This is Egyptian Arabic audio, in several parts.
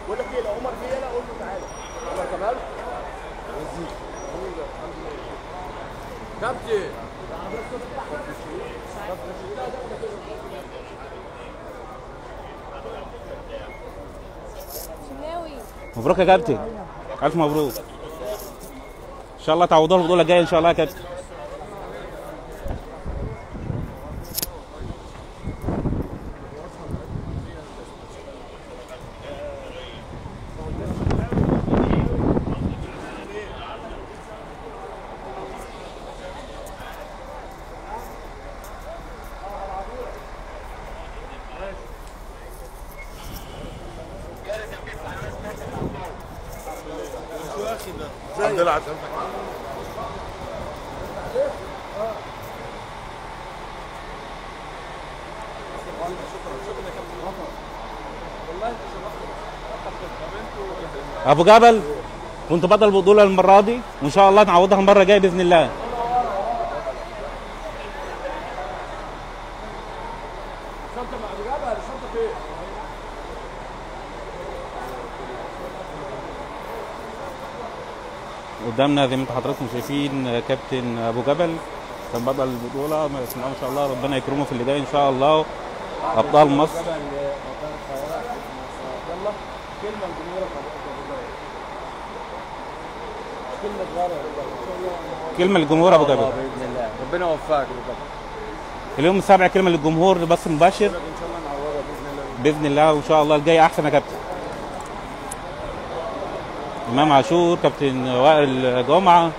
بقول لك ايه لو عمر جه يلا قول له تعالى عمر كمال وزيك الحمد لله كابتن شناوي مبروك يا كابتن الف مبروك ان شاء الله تعوضوها البطوله الجايه ان شاء الله يا كابتن الحمد لله على ابو جبل كنت بطل البطوله المره دي وان شاء الله نعوضها المره الجايه باذن الله الشنطه مع ابو جبل الشنطه فين؟ قدامنا زي ما انتم حضراتكم شايفين كابتن ابو جبل كان بطل البطوله بسم الله ما شاء الله ربنا يكرمه في اللي جاي ان شاء الله ابطال مصر يلا كلمه لجمهورك كلمه صغيره كلمه للجمهور ابو جبل باذن الله ربنا يوفقك يا ابو جبل اليوم السابع كلمه للجمهور بس مباشر ان شاء الله نعوضها باذن الله باذن الله وان شاء الله الجاي احسن يا كابتن امام عاشور كابتن وائل جمعه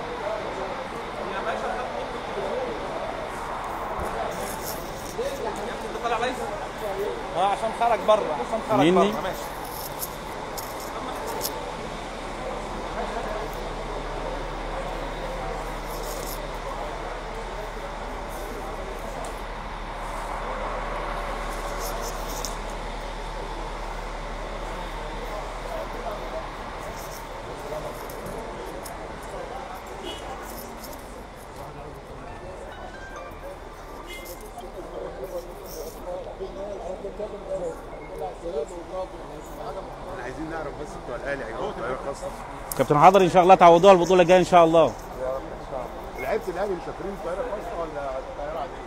اه عشان خرج بره عشان خرج مني؟ بره ماشي عايزين نعرف بس بتوع الاهلي هيجوا طياره خاصه كابتن حضر ان شاء الله تعوضوها البطوله الجايه ان شاء الله لعيبه الاهلي مش فاكرين طياره خاصه ولا طياره عاديه؟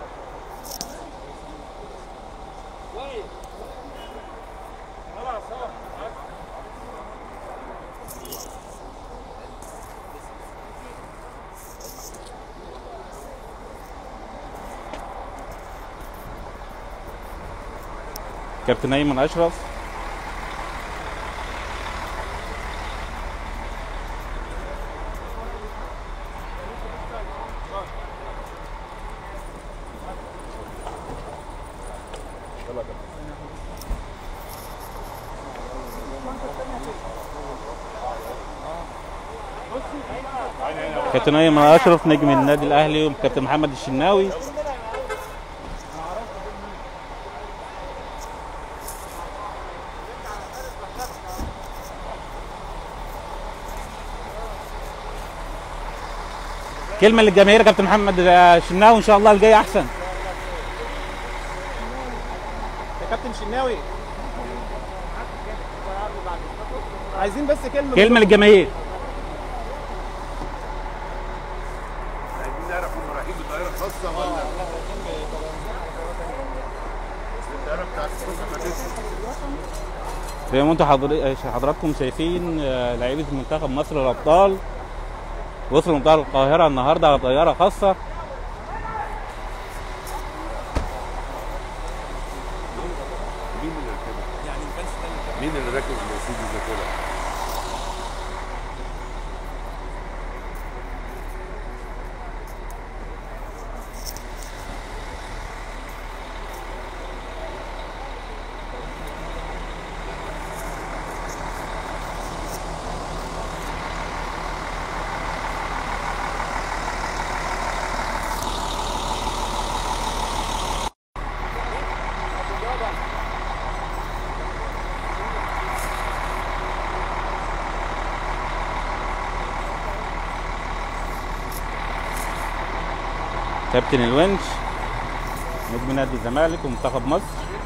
كابتن ايمن اشرف كابتن ايمن اشرف نجم النادي الاهلي وكابتن محمد الشناوي كلمه للجماهير يا كابتن محمد الشناوي ان شاء الله الجاي احسن يا كابتن شناوي عايزين بس كلمه كلمه للجماهير عايزين نعرف هم رايحين بطياره خاصه ولا الطياره بتاعت الصبح ما تنزل زي ما انتم حضر- حضراتكم شايفين آه، لعيبه منتخب مصر الابطال وصلوا مطار القاهره النهارده على طياره خاصه مين اللي راكبها؟ مين اللي راكب المرسيدس ده كده؟ كابتن الونش نجم نادي الزمالك ومنتخب مصر